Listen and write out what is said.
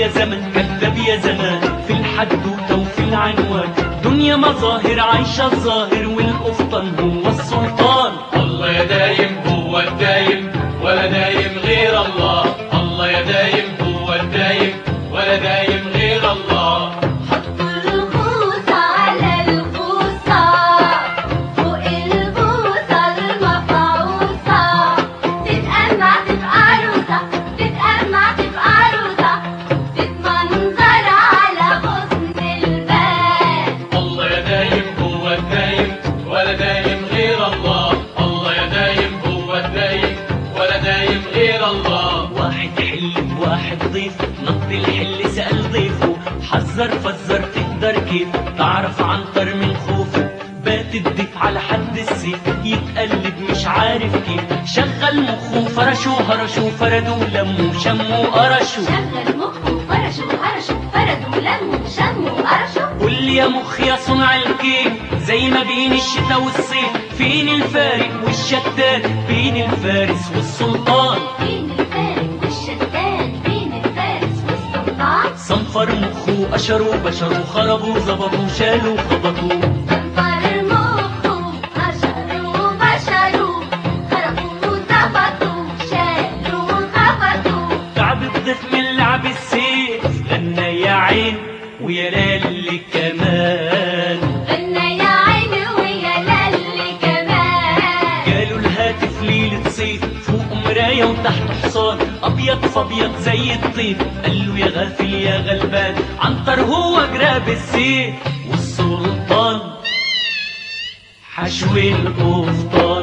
يا زمن كذاب يا زمان في الحدوتة وفي العنوان دنيا مظاهر عايشة الظاهر والقفطان هو السلطان الله يا دايم هو الدايم ولا دايم غير الله الله يا دايم هو الدايم ولا دايم غير الله حطوا البوصة على البوصة فوق البوصة المفعوصة تتقمع تبقى عروسة تتقمع تبقى عروسة تتمنظر على حسن البال الله يا دايم هو الدايم ولا دايم غير الله الله يا دايم هو الدايم ولا دايم غير الله واحد حل بواحد ضيف نط الحل سأل ضيفه حذر فزر تقدر كيف تعرف عنتر من خوفه بات الضيف على حد السيف يتقلب مش عارف كيف شغل مخه فرشه هرشه فردوا لموا شموا قرشوا شغل مخه فرشوا هرشوا فردوا لموا شموا قرشوا قول لي يا مخ يا صنع الكيف زي ما بين الشتاء والصيف فين الفارق والشتات بين الفارس والسلطان بين الفارق والشتان بين الفارس والسلطان صنفر مخه قشروا بشروا خربوا ظبطوا شالوا خبطوا صنفر مخه هشروا بشروا خربوا ظبطوا شالوا خبطوا تعب الضيف من لعب السيف غنى يا عين ويا لالي كمان غنى يا عيني ويا للي كمان جاله الهاتف ليلة صيف فوق مراية وتحت حصان أبيض فأبيض زي الطيف قال له يا غافل يا غلبان عنتر هو جراب السيف والسلطان حشو القفطان